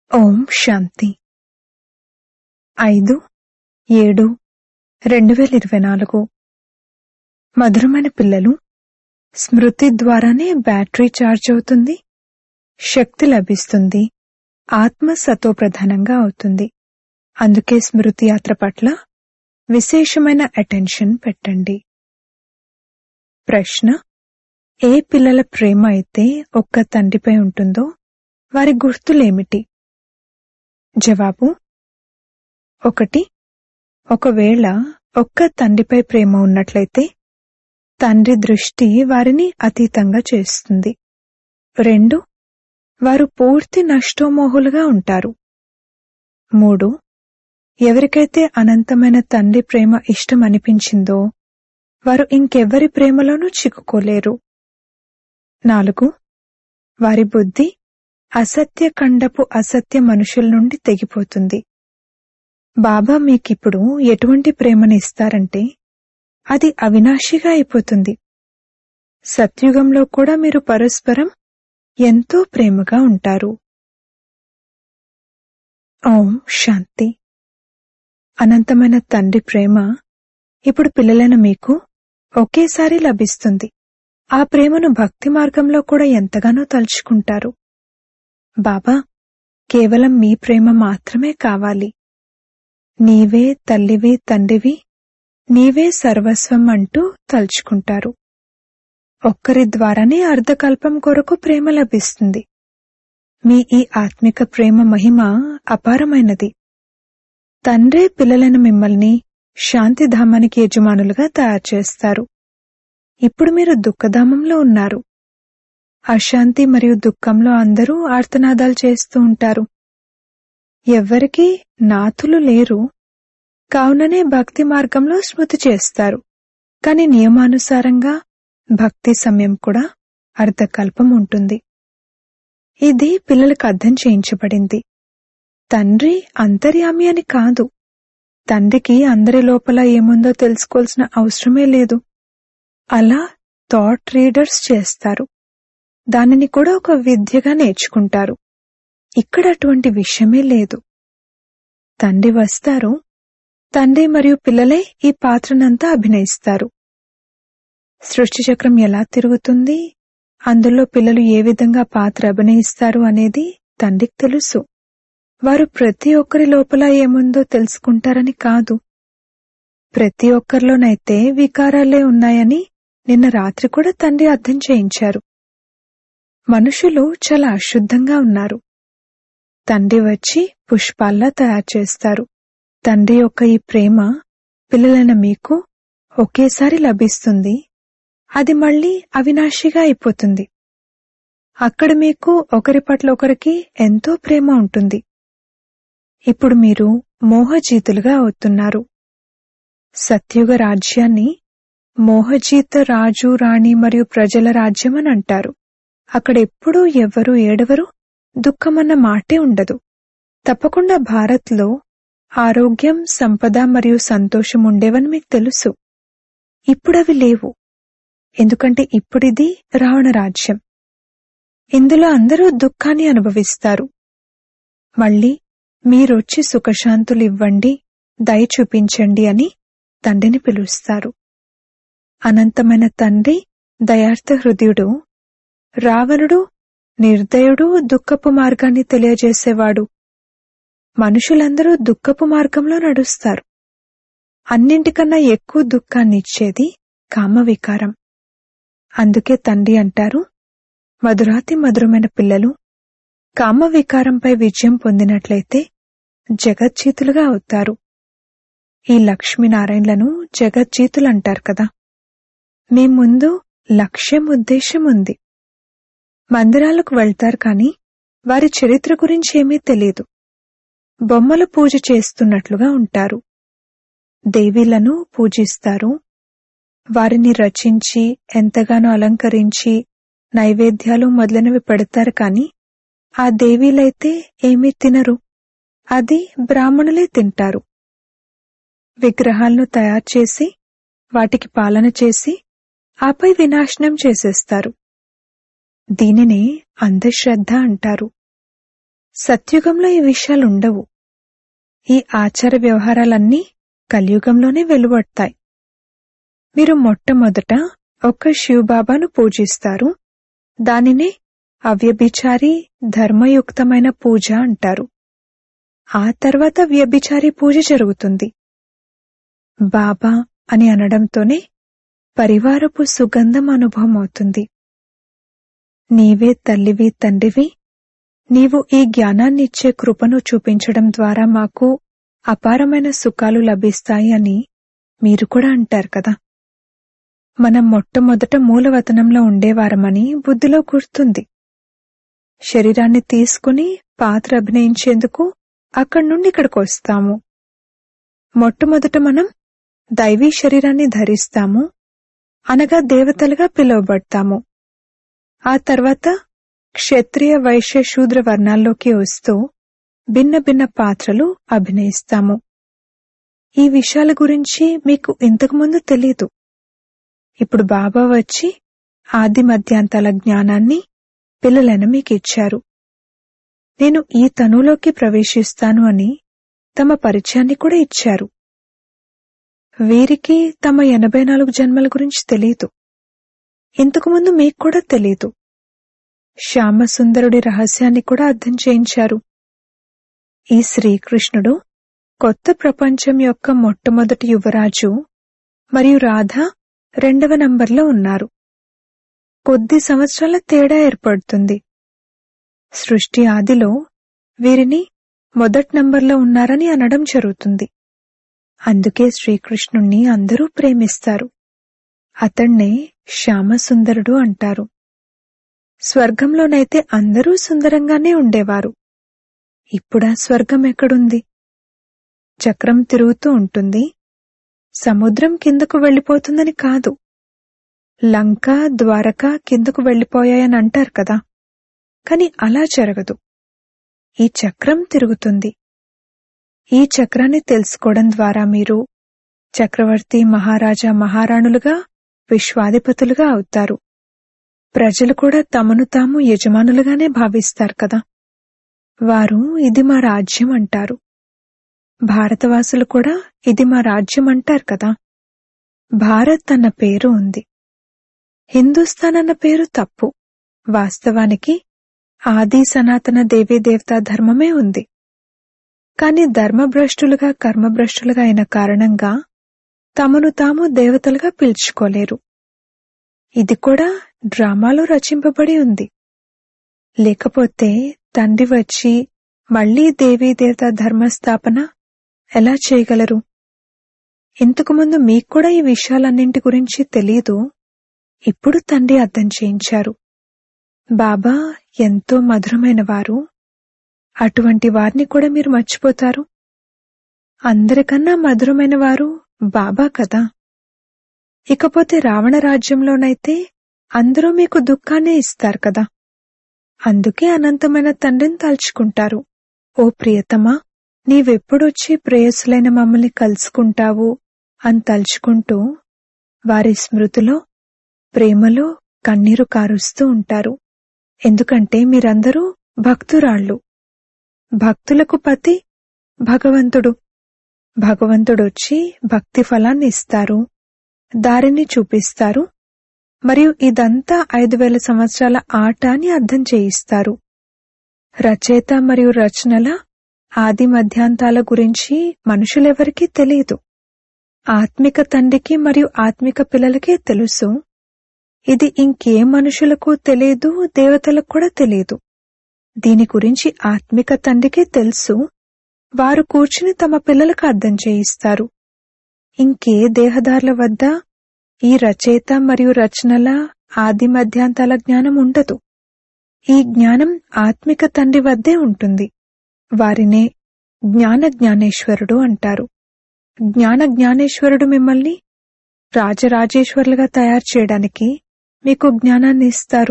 ఓం శాంతి ఐదు ఏడు రెండు వేల ఇరవై నాలుగు మధురమైన పిల్లలు స్మృతి ద్వారానే బ్యాటరీ ఛార్జ్ అవుతుంది శక్తి లభిస్తుంది ఆత్మ సతోప్రధానంగా అవుతుంది అందుకే స్మృతి యాత్ర పట్ల విశేషమైన అటెన్షన్ పెట్టండి ప్రశ్న ఏ పిల్లల ప్రేమ అయితే ఒక్క తండ్రిపై ఉంటుందో వారి గుర్తులేమిటి జవాబు ఒకటి ఒకవేళ ఒక్క తండ్రిపై ప్రేమ ఉన్నట్లయితే తండ్రి దృష్టి వారిని అతీతంగా చేస్తుంది రెండు వారు పూర్తి నష్టోమోహులుగా ఉంటారు మూడు ఎవరికైతే అనంతమైన తండ్రి ప్రేమ ఇష్టం అనిపించిందో వారు ఇంకెవ్వరి ప్రేమలోనూ చిక్కుకోలేరు నాలుగు వారి బుద్ధి అసత్య ఖండపు అసత్య మనుషుల నుండి తెగిపోతుంది బాబా మీకిప్పుడు ఎటువంటి ప్రేమను ఇస్తారంటే అది అవినాశిగా అయిపోతుంది సత్యుగంలో కూడా మీరు పరస్పరం ఎంతో ప్రేమగా ఉంటారు ఓం శాంతి అనంతమైన తండ్రి ప్రేమ ఇప్పుడు పిల్లలైన మీకు ఒకేసారి లభిస్తుంది ఆ ప్రేమను భక్తి మార్గంలో కూడా ఎంతగానో తలుచుకుంటారు బాబా కేవలం మీ ప్రేమ మాత్రమే కావాలి నీవే తల్లివి తండ్రివి నీవే సర్వస్వం అంటూ తలుచుకుంటారు ఒక్కరి ద్వారానే అర్ధకల్పం కొరకు ప్రేమ లభిస్తుంది మీ ఈ ఆత్మిక ప్రేమ మహిమ అపారమైనది తండ్రే పిల్లలైన మిమ్మల్ని శాంతిధామానికి యజమానులుగా తయారు చేస్తారు ఇప్పుడు మీరు దుఃఖధామంలో ఉన్నారు అశాంతి మరియు దుఃఖంలో అందరూ ఆర్తనాదాలు చేస్తూ ఉంటారు ఎవ్వరికీ నాథులు లేరు కావుననే భక్తి మార్గంలో స్మృతి చేస్తారు కాని నియమానుసారంగా భక్తి సమయం కూడా అర్ధకల్పం ఉంటుంది ఇది పిల్లలకు అర్థం చేయించబడింది తండ్రి అంతర్యామి అని కాదు తండ్రికి అందరి లోపల ఏముందో తెలుసుకోవాల్సిన అవసరమే లేదు అలా థాట్ రీడర్స్ చేస్తారు దానిని కూడా ఒక విద్యగా నేర్చుకుంటారు ఇక్కడ అటువంటి విషయమే లేదు తండ్రి వస్తారు తండ్రి మరియు పిల్లలే ఈ పాత్రనంతా అభినయిస్తారు సృష్టి చక్రం ఎలా తిరుగుతుంది అందులో పిల్లలు ఏ విధంగా పాత్ర అభినయిస్తారు అనేది తండ్రికి తెలుసు వారు ప్రతి ఒక్కరి లోపల ఏముందో తెలుసుకుంటారని కాదు ప్రతి ఒక్కరిలోనైతే వికారాలే ఉన్నాయని నిన్న రాత్రి కూడా తండ్రి అర్థం చేయించారు మనుషులు చాలా అశుద్ధంగా ఉన్నారు తండ్రి వచ్చి పుష్పాల్లా తయారు చేస్తారు తండ్రి యొక్క ఈ ప్రేమ పిల్లలైన మీకు ఒకేసారి లభిస్తుంది అది మళ్ళీ అవినాశిగా అయిపోతుంది అక్కడ మీకు ఒకరి పట్ల ఒకరికి ఎంతో ప్రేమ ఉంటుంది ఇప్పుడు మీరు మోహజీతులుగా అవుతున్నారు సత్యుగ రాజ్యాన్ని మోహజీత రాజు రాణి మరియు ప్రజల రాజ్యం అని అంటారు అక్కడ ఎప్పుడూ ఎవ్వరూ ఏడవరు దుఃఖమన్న మాటే ఉండదు తప్పకుండా భారత్లో ఆరోగ్యం సంపద మరియు సంతోషం ఉండేవని మీకు తెలుసు ఇప్పుడవి లేవు ఎందుకంటే ఇప్పుడిది రావణ రాజ్యం ఇందులో అందరూ దుఃఖాన్ని అనుభవిస్తారు మళ్ళీ మీరొచ్చి సుఖశాంతులు ఇవ్వండి దయ చూపించండి అని తండ్రిని పిలుస్తారు అనంతమైన తండ్రి దయార్థ హృదయుడు రావణుడు నిర్దయుడు దుఃఖపు మార్గాన్ని తెలియజేసేవాడు మనుషులందరూ దుఃఖపు మార్గంలో నడుస్తారు అన్నింటికన్నా ఎక్కువ దుఃఖాన్ని ఇచ్చేది కామవికారం అందుకే తండ్రి అంటారు మధురాతి మధురమైన పిల్లలు కామవికారంపై విజయం పొందినట్లయితే జగజ్జీతులుగా అవుతారు ఈ లక్ష్మీనారాయణలను జగజ్జీతులు అంటారు కదా మీ ముందు లక్ష్యం ఉద్దేశం ఉంది మందిరాలకు వెళ్తారు కాని వారి చరిత్ర గురించి ఏమీ తెలియదు బొమ్మల పూజ చేస్తున్నట్లుగా ఉంటారు దేవీలను పూజిస్తారు వారిని రచించి ఎంతగానో అలంకరించి నైవేద్యాలు మొదలైనవి పెడతారు కాని ఆ దేవీలైతే ఏమీ తినరు అది బ్రాహ్మణులే తింటారు విగ్రహాలను తయారు చేసి వాటికి పాలన చేసి ఆపై వినాశనం చేసేస్తారు దీనినే అంధశ్రద్ధ అంటారు సత్యుగంలో ఈ విషయాలుండవు ఈ ఆచార వ్యవహారాలన్నీ కలియుగంలోనే వెలువడతాయి మీరు మొట్టమొదట ఒక్క శివబాబాను పూజిస్తారు దానినే అవ్యభిచారి ధర్మయుక్తమైన పూజ అంటారు ఆ తర్వాత వ్యభిచారి పూజ జరుగుతుంది బాబా అని అనడంతోనే పరివారపు సుగంధం అనుభవం అవుతుంది నీవే తల్లివి తండ్రివి నీవు ఈ జ్ఞానాన్నిచ్చే కృపను చూపించడం ద్వారా మాకు అపారమైన సుఖాలు లభిస్తాయి అని మీరు కూడా అంటారు కదా మనం మొట్టమొదట మూలవతనంలో ఉండేవారమని బుద్ధిలో గుర్తుంది శరీరాన్ని తీసుకుని పాత్ర అభినయించేందుకు అక్కడి నుండి ఇక్కడికి వస్తాము మొట్టమొదట మనం దైవీ శరీరాన్ని ధరిస్తాము అనగా దేవతలుగా పిలువబడతాము ఆ తర్వాత క్షత్రియ వైశ్య శూద్ర వర్ణాల్లోకి వస్తూ భిన్న భిన్న పాత్రలు అభినయిస్తాము ఈ విషయాల గురించి మీకు ఇంతకుముందు తెలీదు ఇప్పుడు బాబా వచ్చి ఆది మధ్యాంతాల జ్ఞానాన్ని పిల్లలైన మీకు ఇచ్చారు నేను ఈ తనులోకి ప్రవేశిస్తాను అని తమ పరిచయాన్ని కూడా ఇచ్చారు వీరికి తమ ఎనభై నాలుగు జన్మల గురించి తెలీదు ఇంతకుముందు మీకు కూడా తెలీదు శ్యామసుందరుడి రహస్యాన్ని కూడా అర్థం చేయించారు ఈ శ్రీకృష్ణుడు కొత్త ప్రపంచం యొక్క మొట్టమొదటి యువరాజు మరియు రాధ రెండవ నంబర్లో ఉన్నారు కొద్ది సంవత్సరాల తేడా ఏర్పడుతుంది సృష్టి ఆదిలో వీరిని మొదటి నంబర్లో ఉన్నారని అనడం జరుగుతుంది అందుకే శ్రీకృష్ణుణ్ణి అందరూ ప్రేమిస్తారు అతణ్ణే శ్యామసుందరుడు అంటారు స్వర్గంలోనైతే అందరూ సుందరంగానే ఉండేవారు ఇప్పుడా స్వర్గం ఎక్కడుంది చక్రం తిరుగుతూ ఉంటుంది సముద్రం కిందకు వెళ్ళిపోతుందని కాదు లంక ద్వారక కిందకు వెళ్ళిపోయాయని అంటారు కదా కాని అలా జరగదు ఈ చక్రం తిరుగుతుంది ఈ చక్రాన్ని తెలుసుకోవడం ద్వారా మీరు చక్రవర్తి మహారాజా మహారాణులుగా విశ్వాధిపతులుగా అవుతారు ప్రజలు కూడా తమను తాము యజమానులుగానే భావిస్తారు కదా వారు ఇది మా రాజ్యం అంటారు భారతవాసులు కూడా ఇది మా రాజ్యం అంటారు కదా భారత్ అన్న పేరు ఉంది హిందుస్థాన్ అన్న పేరు తప్పు వాస్తవానికి ఆది సనాతన దేవీ దేవతా ధర్మమే ఉంది కాని ధర్మభ్రష్టులుగా కర్మభ్రష్టులుగా అయిన కారణంగా తమను తాము దేవతలుగా పిలుచుకోలేరు ఇది కూడా డ్రామాలో రచింపబడి ఉంది లేకపోతే తండ్రి వచ్చి మళ్లీ దేవీ దేవత ధర్మస్థాపన ఎలా చేయగలరు ఇంతకుముందు మీకు కూడా ఈ విషయాలన్నింటి గురించి తెలీదు ఇప్పుడు తండ్రి అర్థం చేయించారు బాబా ఎంతో మధురమైన వారు అటువంటి వారిని కూడా మీరు మర్చిపోతారు అందరికన్నా మధురమైన వారు బాబా కదా ఇకపోతే రావణ రాజ్యంలోనైతే అందరూ మీకు దుఃఖాన్నే ఇస్తారు కదా అందుకే అనంతమైన తండ్రిని తలుచుకుంటారు ఓ ప్రియతమా నీవెప్పుడొచ్చి ప్రేయసులైన మమ్మల్ని కలుసుకుంటావు అని తలుచుకుంటూ వారి స్మృతిలో ప్రేమలో కన్నీరు కారుస్తూ ఉంటారు ఎందుకంటే మీరందరూ భక్తురాళ్ళు భక్తులకు పతి భగవంతుడు భగవంతుడొచ్చి భక్తి ఫలాన్ని ఇస్తారు దారిని చూపిస్తారు మరియు ఇదంతా ఐదు వేల సంవత్సరాల ఆట అని అర్థం చేయిస్తారు రచయిత మరియు రచనల ఆది మధ్యాంతాల గురించి మనుషులెవరికీ తెలియదు ఆత్మిక తండ్రికి మరియు ఆత్మిక పిల్లలకే తెలుసు ఇది ఇంకే మనుషులకు తెలియదు దేవతలకు కూడా తెలియదు దీని గురించి ఆత్మిక తండ్రికే తెలుసు వారు కూర్చుని తమ పిల్లలకు అర్థం చేయిస్తారు ఇంకే దేహదారుల వద్ద ఈ రచయిత మరియు రచనల ఆది మధ్యాంతాల జ్ఞానం ఉండదు ఈ జ్ఞానం ఆత్మిక తండ్రి వద్దే ఉంటుంది వారినే జ్ఞాన జ్ఞానేశ్వరుడు అంటారు జ్ఞాన జ్ఞానేశ్వరుడు మిమ్మల్ని రాజరాజేశ్వరులుగా తయారు చేయడానికి మీకు జ్ఞానాన్ని ఇస్తారు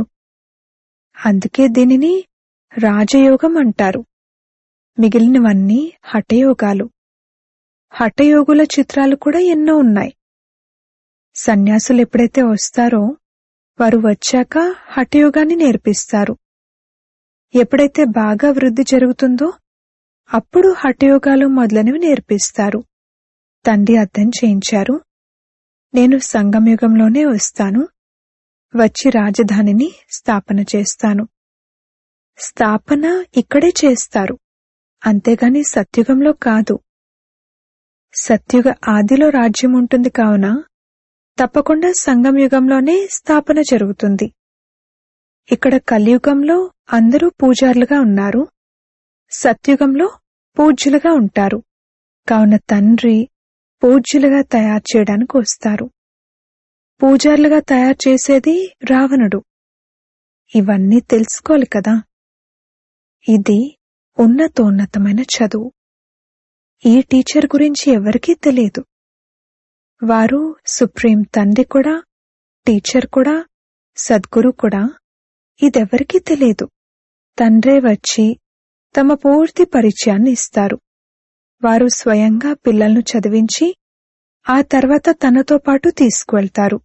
అందుకే దీనిని రాజయోగం అంటారు మిగిలినవన్నీ హఠయోగాలు హఠయోగుల చిత్రాలు కూడా ఎన్నో ఉన్నాయి సన్యాసులు ఎప్పుడైతే వస్తారో వారు వచ్చాక హఠయోగాన్ని నేర్పిస్తారు ఎప్పుడైతే బాగా వృద్ధి జరుగుతుందో అప్పుడు హఠయోగాలు మొదలైనవి నేర్పిస్తారు తండ్రి అర్థం చేయించారు నేను సంగమయుగంలోనే వస్తాను వచ్చి రాజధానిని స్థాపన చేస్తాను స్థాపన ఇక్కడే చేస్తారు అంతేగాని సత్యుగంలో కాదు సత్యుగ ఆదిలో రాజ్యం ఉంటుంది కావున తప్పకుండా సంగం యుగంలోనే స్థాపన జరుగుతుంది ఇక్కడ కలియుగంలో అందరూ పూజారులుగా ఉన్నారు సత్యుగంలో పూజ్యులుగా ఉంటారు కావున తండ్రి పూజ్యులుగా తయారు చేయడానికి వస్తారు పూజారులుగా తయారు చేసేది రావణుడు ఇవన్నీ తెలుసుకోవాలి కదా ఇది ఉన్నతోన్నతమైన చదువు ఈ టీచర్ గురించి ఎవరికీ తెలియదు వారు సుప్రీం తండ్రి కూడా టీచర్ కూడా సద్గురు కూడా ఇదెవరికీ తెలియదు తండ్రే వచ్చి తమ పూర్తి పరిచయాన్ని ఇస్తారు వారు స్వయంగా పిల్లలను చదివించి ఆ తర్వాత తనతో పాటు తీసుకువెళ్తారు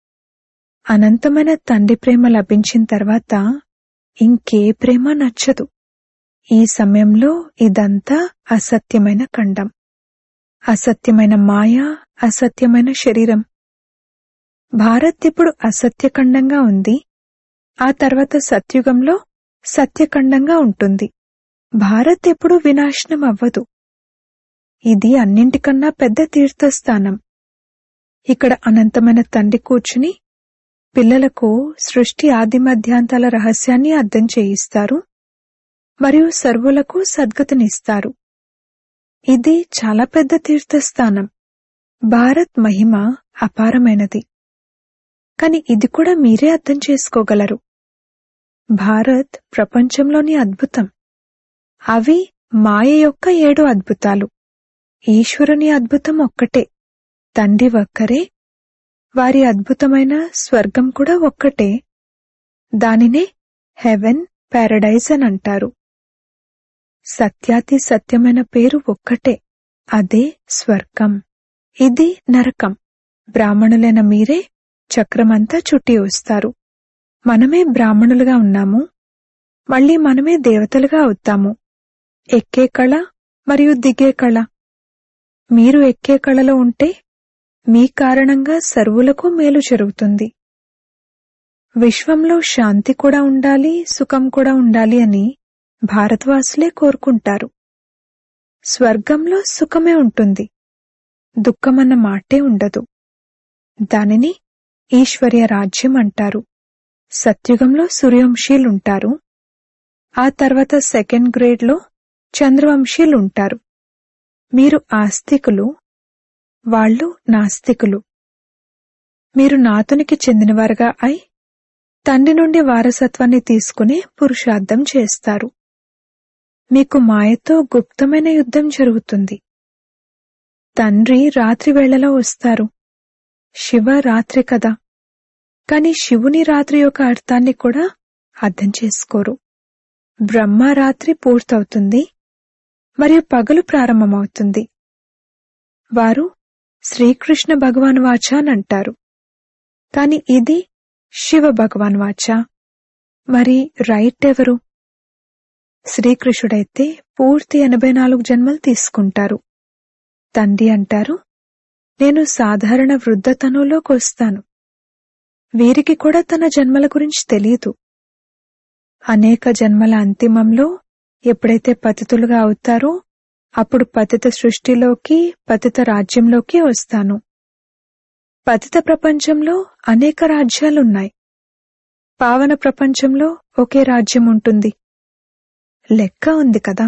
అనంతమైన తండ్రి ప్రేమ లభించిన తర్వాత ఇంకే ప్రేమ నచ్చదు ఈ సమయంలో ఇదంతా అసత్యమైన ఖండం అసత్యమైన మాయ అసత్యమైన శరీరం భారత్ ఇప్పుడు అసత్యఖండంగా ఉంది ఆ తర్వాత సత్యుగంలో సత్యఖండంగా ఉంటుంది భారత్ ఎప్పుడు వినాశనం అవ్వదు ఇది అన్నింటికన్నా పెద్ద తీర్థస్థానం ఇక్కడ అనంతమైన తండ్రి కూర్చుని పిల్లలకు సృష్టి ఆది మధ్యాంతాల రహస్యాన్ని అర్థం చేయిస్తారు మరియు సర్వులకు సద్గతినిస్తారు ఇది చాలా పెద్ద తీర్థస్థానం భారత్ మహిమ అపారమైనది కాని ఇది కూడా మీరే అర్థం చేసుకోగలరు భారత్ ప్రపంచంలోని అద్భుతం అవి మాయ యొక్క ఏడు అద్భుతాలు ఈశ్వరుని అద్భుతం ఒక్కటే తండ్రి ఒక్కరే వారి అద్భుతమైన స్వర్గం కూడా ఒక్కటే దానినే హెవెన్ పారడైజ్ అని అంటారు సత్యాతి సత్యమైన పేరు ఒక్కటే అదే స్వర్గం ఇది నరకం బ్రాహ్మణులైన మీరే చక్రమంతా చుట్టి వస్తారు మనమే బ్రాహ్మణులుగా ఉన్నాము మళ్ళీ మనమే దేవతలుగా అవుతాము ఎక్కే కళ మరియు దిగే కళ మీరు ఎక్కే కళలో ఉంటే మీ కారణంగా సర్వులకు మేలు జరుగుతుంది విశ్వంలో శాంతి కూడా ఉండాలి సుఖం కూడా ఉండాలి అని భారతవాసులే కోరుకుంటారు స్వర్గంలో సుఖమే ఉంటుంది దుఃఖమన్న మాటే ఉండదు దానిని ఈశ్వర్య రాజ్యం అంటారు సత్యుగంలో సూర్యవంశీయులుంటారు ఆ తర్వాత సెకండ్ గ్రేడ్లో చంద్రవంశీయులుంటారు మీరు ఆస్తికులు వాళ్ళు నాస్తికులు మీరు నాతునికి చెందినవారుగా అయి తండ్రి నుండి వారసత్వాన్ని తీసుకుని పురుషార్థం చేస్తారు మీకు మాయతో గుప్తమైన యుద్ధం జరుగుతుంది తండ్రి రాత్రి వేళలో వస్తారు శివ రాత్రి కదా కాని శివుని రాత్రి యొక్క అర్థాన్ని కూడా అర్థం చేసుకోరు బ్రహ్మ రాత్రి పూర్తవుతుంది మరియు పగలు ప్రారంభమవుతుంది వారు శ్రీకృష్ణ భగవాన్ వాచ అని అంటారు కాని ఇది శివ భగవాన్ వాచ మరి రైట్ ఎవరు శ్రీకృష్ణుడైతే పూర్తి ఎనభై నాలుగు జన్మలు తీసుకుంటారు తండ్రి అంటారు నేను సాధారణ వృద్ధతనంలోకి వస్తాను వీరికి కూడా తన జన్మల గురించి తెలియదు అనేక జన్మల అంతిమంలో ఎప్పుడైతే పతితులుగా అవుతారో అప్పుడు పతిత సృష్టిలోకి పతిత రాజ్యంలోకి వస్తాను పతిత ప్రపంచంలో అనేక రాజ్యాలున్నాయి పావన ప్రపంచంలో ఒకే రాజ్యం ఉంటుంది లెక్క ఉంది కదా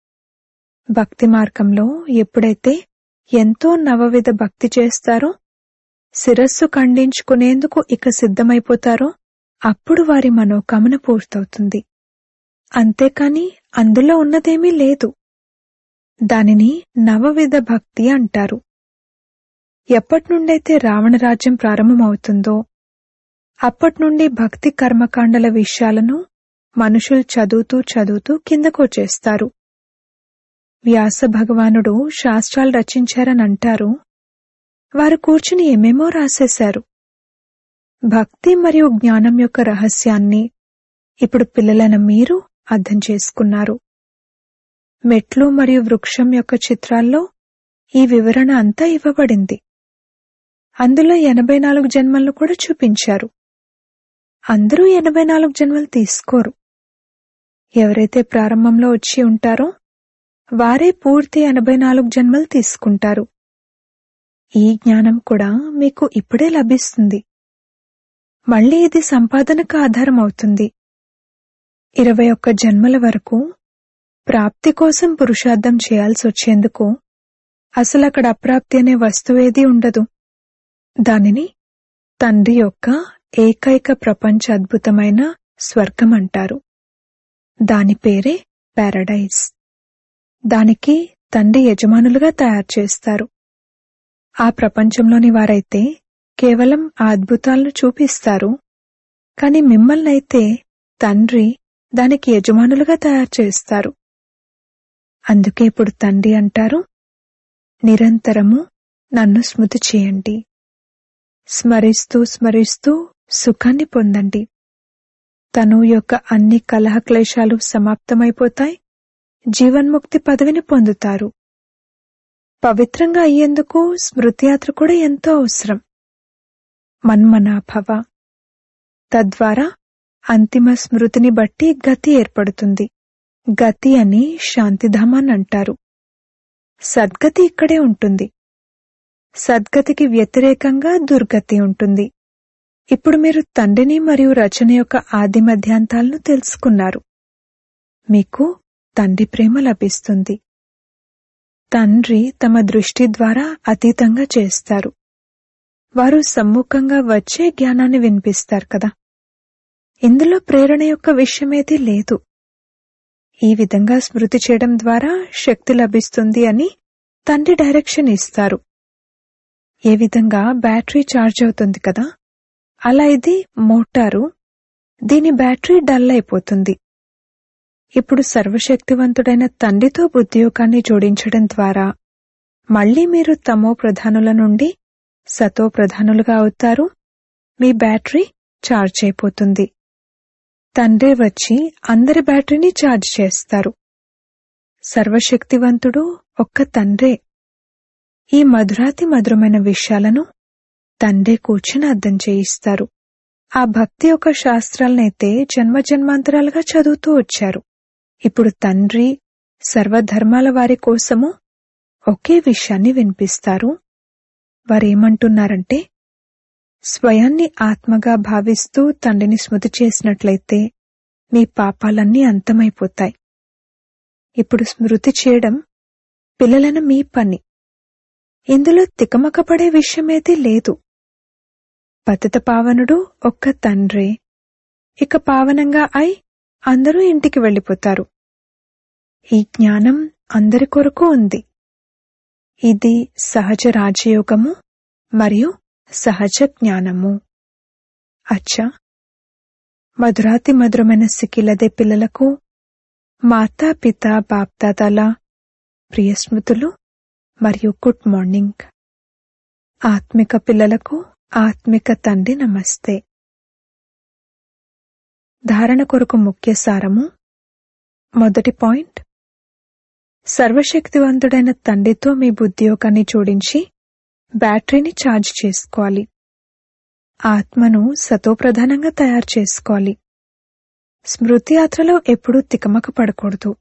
భక్తి మార్గంలో ఎప్పుడైతే ఎంతో నవవిధ భక్తి చేస్తారో శిరస్సు ఖండించుకునేందుకు ఇక సిద్ధమైపోతారో అప్పుడు వారి మనోకామన పూర్తవుతుంది అంతేకాని అందులో ఉన్నదేమీ లేదు దానిని నవవిధ భక్తి అంటారు ఎప్పటినుండైతే రావణ రాజ్యం ప్రారంభమవుతుందో అప్పటినుండి భక్తి కర్మకాండల విషయాలను మనుషులు చదువుతూ చదువుతూ కిందకొచ్చేస్తారు వ్యాస భగవానుడు శాస్త్రాలు రచించారని అంటారు వారు కూర్చుని ఏమేమో రాసేశారు భక్తి మరియు జ్ఞానం యొక్క రహస్యాన్ని ఇప్పుడు పిల్లలైన మీరు అర్థం చేసుకున్నారు మెట్లు మరియు వృక్షం యొక్క చిత్రాల్లో ఈ వివరణ అంతా ఇవ్వబడింది అందులో ఎనభై నాలుగు జన్మలను కూడా చూపించారు అందరూ ఎనభై నాలుగు జన్మలు తీసుకోరు ఎవరైతే ప్రారంభంలో వచ్చి ఉంటారో వారే పూర్తి ఎనభై నాలుగు జన్మలు తీసుకుంటారు ఈ జ్ఞానం కూడా మీకు ఇప్పుడే లభిస్తుంది మళ్ళీ ఇది సంపాదనకు ఆధారం అవుతుంది ఇరవై ఒక్క జన్మల వరకు ప్రాప్తి కోసం పురుషార్థం చేయాల్సి వచ్చేందుకు అసలు అక్కడ అప్రాప్తి అనే వస్తువేదీ ఉండదు దానిని తండ్రి యొక్క ఏకైక ప్రపంచ అద్భుతమైన స్వర్గం అంటారు దాని పేరే పారడైజ్ దానికి తండ్రి యజమానులుగా తయారు చేస్తారు ఆ ప్రపంచంలోని వారైతే కేవలం ఆ అద్భుతాలను చూపిస్తారు కాని మిమ్మల్నైతే తండ్రి దానికి యజమానులుగా తయారు చేస్తారు అందుకే ఇప్పుడు తండ్రి అంటారు నిరంతరము నన్ను స్మృతి చేయండి స్మరిస్తూ స్మరిస్తూ సుఖాన్ని పొందండి తను యొక్క అన్ని కలహ క్లేశాలు సమాప్తమైపోతాయి జీవన్ముక్తి పదవిని పొందుతారు పవిత్రంగా అయ్యేందుకు స్మృతియాత్ర కూడా ఎంతో అవసరం మన్మనాభవ తద్వారా అంతిమ స్మృతిని బట్టి గతి ఏర్పడుతుంది గతి అని శాంతిధామాన్ని అంటారు సద్గతి ఇక్కడే ఉంటుంది సద్గతికి వ్యతిరేకంగా దుర్గతి ఉంటుంది ఇప్పుడు మీరు తండ్రిని మరియు రచన యొక్క ఆది మధ్యాంతాలను తెలుసుకున్నారు మీకు తండ్రి ప్రేమ లభిస్తుంది తండ్రి తమ దృష్టి ద్వారా అతీతంగా చేస్తారు వారు సమ్ముఖంగా వచ్చే జ్ఞానాన్ని వినిపిస్తారు కదా ఇందులో ప్రేరణ యొక్క విషయమేది లేదు ఈ విధంగా స్మృతి చేయడం ద్వారా శక్తి లభిస్తుంది అని తండ్రి డైరెక్షన్ ఇస్తారు ఏ విధంగా బ్యాటరీ ఛార్జ్ అవుతుంది కదా అలా ఇది మోటారు దీని బ్యాటరీ డల్ అయిపోతుంది ఇప్పుడు సర్వశక్తివంతుడైన తండ్రితో బుద్ధియోగాన్ని జోడించడం ద్వారా మళ్ళీ మీరు తమో ప్రధానుల నుండి సతో ప్రధానులుగా అవుతారు మీ బ్యాటరీ ఛార్జ్ అయిపోతుంది తండ్రి వచ్చి అందరి బ్యాటరీని ఛార్జ్ చేస్తారు సర్వశక్తివంతుడు ఒక్క తండ్రే ఈ మధురాతి మధురమైన విషయాలను తండ్రే కూర్చుని అర్థం చేయిస్తారు ఆ భక్తి యొక్క శాస్త్రాలనైతే జన్మ జన్మాంతరాలుగా చదువుతూ వచ్చారు ఇప్పుడు తండ్రి సర్వధర్మాల వారి కోసము ఒకే విషయాన్ని వినిపిస్తారు వారేమంటున్నారంటే స్వయాన్ని ఆత్మగా భావిస్తూ తండ్రిని స్మృతి చేసినట్లయితే మీ పాపాలన్నీ అంతమైపోతాయి ఇప్పుడు స్మృతి చేయడం పిల్లలను మీ పని ఇందులో తికమకపడే విషయమేదీ లేదు పతిత పావనుడు ఒక్క తండ్రే ఇక పావనంగా అయి అందరూ ఇంటికి వెళ్ళిపోతారు ఈ జ్ఞానం అందరి కొరకు ఉంది ఇది సహజ రాజయోగము మరియు సహజ జ్ఞానము అచ్చా మధురాతి మధురమైన సిక్కిలదే పిల్లలకు మాతా పిత బాప్దాదాల ప్రియ స్మృతులు మరియు గుడ్ మార్నింగ్ ఆత్మిక పిల్లలకు ఆత్మిక తండ్రి నమస్తే ధారణ కొరకు ముఖ్య సారము మొదటి పాయింట్ సర్వశక్తివంతుడైన తండ్రితో మీ బుద్ధియోగాన్ని జోడించి బ్యాటరీని ఛార్జ్ చేసుకోవాలి ఆత్మను సతోప్రధానంగా తయారు చేసుకోవాలి స్మృతి యాత్రలో ఎప్పుడూ తికమక పడకూడదు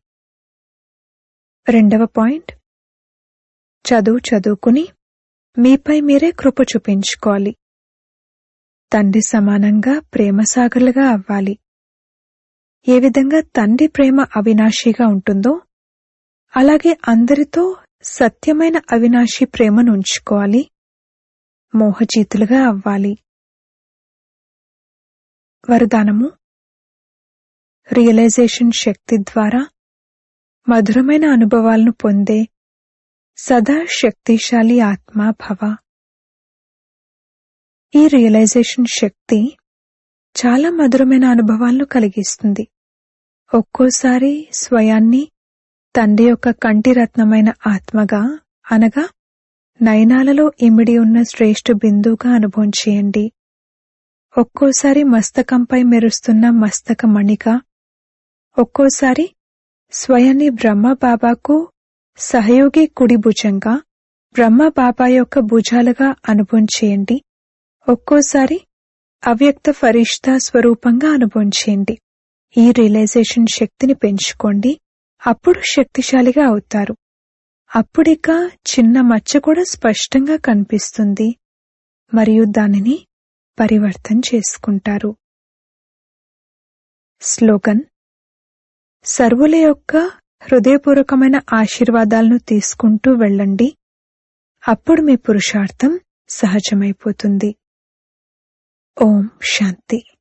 రెండవ పాయింట్ చదువు చదువుకుని మీపై మీరే కృప చూపించుకోవాలి తండ్రి సమానంగా ప్రేమసాగర్లుగా అవ్వాలి ఏ విధంగా తండ్రి ప్రేమ అవినాశిగా ఉంటుందో అలాగే అందరితో సత్యమైన అవినాశి ప్రేమను ఉంచుకోవాలి మోహజీతులుగా అవ్వాలి వరదానము రియలైజేషన్ శక్తి ద్వారా మధురమైన అనుభవాలను పొందే సదా శక్తిశాలి ఆత్మ భవ ఈ రియలైజేషన్ శక్తి చాలా మధురమైన అనుభవాలను కలిగిస్తుంది ఒక్కోసారి స్వయాన్ని తండ్రి యొక్క కంటిరత్నమైన ఆత్మగా అనగా నయనాలలో ఇమిడి ఉన్న శ్రేష్ఠ బిందువుగా అనుభవం చేయండి ఒక్కోసారి మస్తకంపై మెరుస్తున్న మస్తక మణిగా ఒక్కోసారి స్వయాన్ని బ్రహ్మ బాబాకు సహయోగి కుడి భుజంగా బ్రహ్మ బాబా యొక్క భుజాలుగా అనుభవం చేయండి ఒక్కోసారి అవ్యక్త ఫరిష్తా స్వరూపంగా అనుభవం చేయండి ఈ రియలైజేషన్ శక్తిని పెంచుకోండి అప్పుడు శక్తిశాలిగా అవుతారు అప్పుడిక చిన్న మచ్చ కూడా స్పష్టంగా కనిపిస్తుంది మరియు దానిని పరివర్తన చేసుకుంటారు స్లోగన్ సర్వుల యొక్క హృదయపూర్వకమైన ఆశీర్వాదాలను తీసుకుంటూ వెళ్ళండి అప్పుడు మీ పురుషార్థం సహజమైపోతుంది ఓం శాంతి